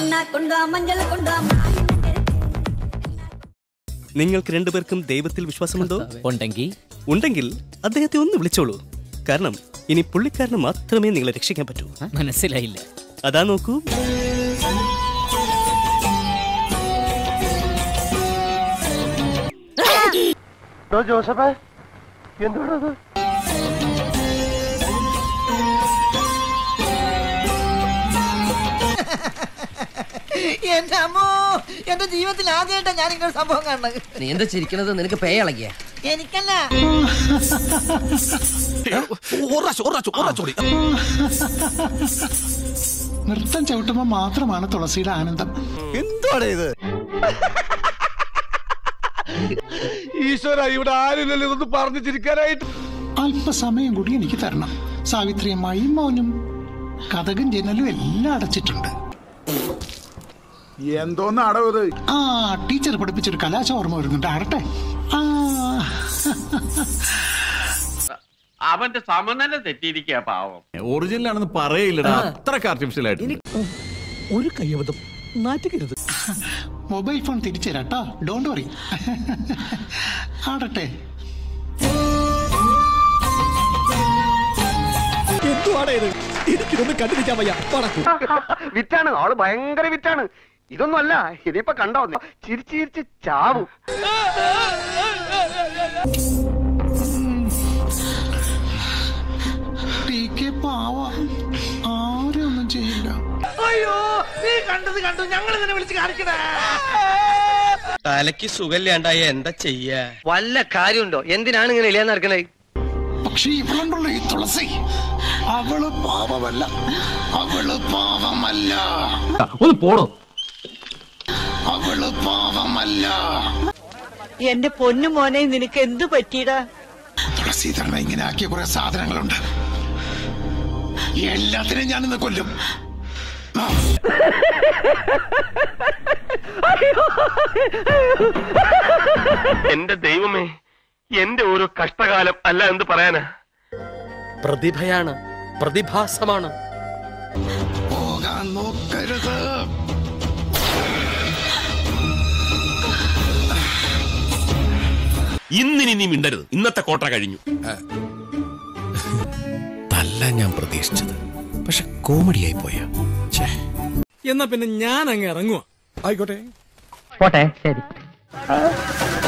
പുണ്ണാ കൊണ്ടുവാ മഞ്ഞൾ കൊണ്ടുവാ നിങ്ങൾക്ക് രണ്ടുപേർക്കും ദൈവത്തിൽ വിശ്വാസമുണ്ടോ ഉണ്ടെങ്കിൽ ഉണ്ടെങ്കിൽ അദ്ദേഹത്തെ ഒന്ന് വിളിച്ചോളൂ കാരണം ഇനി പുള്ളിക്കാരന് മാത്രമേ നിങ്ങളെ രക്ഷിക്കാൻ പറ്റൂ മനസ്സിലായില്ല അതാ നോക്കൂ ജോസഫേ എന്തുവാണത് എന്റെ അമ്മോ എന്റെ ജീവിതത്തിൽ ആദ്യമായിട്ടാ ഞാൻ ഇങ്ങനെ സംഭവം കാണുന്നത് നീ എന്താ ചിരിക്കണത് നിനക്ക് പേ ഇളകിയ എനിക്കല്ല നൃത്തം ചവിട്ടുമ്പോൾ മാത്രമാണ് തുളസിയുടെ ആനന്ദം എന്തുവാണ് ഇത് ഈശ്വര ഇവിടെ ആരുമില്ലല്ലോ ഇതൊന്ന് പറഞ്ഞു ചിരിക്കാനായിട്ട് അല്പസമയം കൂടി എനിക്ക് തരണം സാവിത്രിയമ്മായി മൗനും കഥകും ജനലും എല്ലാം അടച്ചിട്ടുണ്ട് എന്തോന്നാടോ ഇത് ആ ടീച്ചർ പഠിപ്പിച്ചൊരു കലാശ ഓർമ്മ വരുന്നുണ്ട് ആടട്ടെ ആ അവന്റെ സമനില തെറ്റിയിരിക്കുക പാവം ഒറിജിനൽ ആണെന്ന് പറയില്ലടാ അത്രക്ക് ആർട്ടിഫിഷ്യൽ ആയിട്ട് ഒരു കയ്യബദ്ധം നാറ്റുകരുത് മൊബൈൽ ഫോൺ തിരിച്ചു തരാട്ടോ ഡോണ്ട് വറി ആടട്ടെ എന്തുവാണ് ഇത് എനിക്കിതൊന്നും കണ്ടിരിക്കാൻ വയ്യ പടക്കൂ വിറ്റാണ് ആള് ഭയങ്കര വിറ്റാണ് ഇതൊന്നും അല്ല ഇനിയിപ്പൊ കണ്ടോ ചിരിച്ച് ചിരിച്ച് ചാവും ടി കെ പാവ ആരും ഒന്നും ചെയ്യില്ല അയ്യോ നീ കണ്ടത് കണ്ടു ഞങ്ങൾ ഇതിനെ വിളിച്ച് കാണിക്കണേ തലക്ക് സുഖമില്ലാണ്ടായ എന്താ ചെയ്യാ വല്ല കാര്യമുണ്ടോ എന്തിനാണ് ഇങ്ങനെ ഇല്ലാന്ന് നടക്കണേ പക്ഷെ ഇവളുണ്ടല്ലോ ഈ തുളസി അവള് പാവമല്ല അവള് പാവമല്ല ഒന്ന് പോടോ അവള് പാവമല്ല എന്റെ പൊന്നു മോനെ നിനക്ക് എന്തു പറ്റിയടാ തുളസീധരനെ ഇങ്ങനെ ആക്കിയ കുറെ സാധനങ്ങളുണ്ട് എല്ലാത്തിനെയും ഞാനിന്ന് കൊല്ലും ആ, എന്റെ ദൈവമേ എന്റെ ഓരോ കഷ്ടകാലം അല്ല എന്ത് പറയാനാ പ്രതിഭയാണ് പ്രതിഭാസമാണ് പോകാൻ നോക്കരുത് ഇന്നിനി നീ മിണ്ടരുത് ഇന്നത്തെ കോട്ട കഴിഞ്ഞു അല്ല ഞാൻ പ്രതീക്ഷിച്ചത് പക്ഷെ കോമഡിയായി പോയാ എന്നാ പിന്നെ ഞാൻ അങ്ങ് ഇറങ്ങുവാ പോട്ടെ ശരി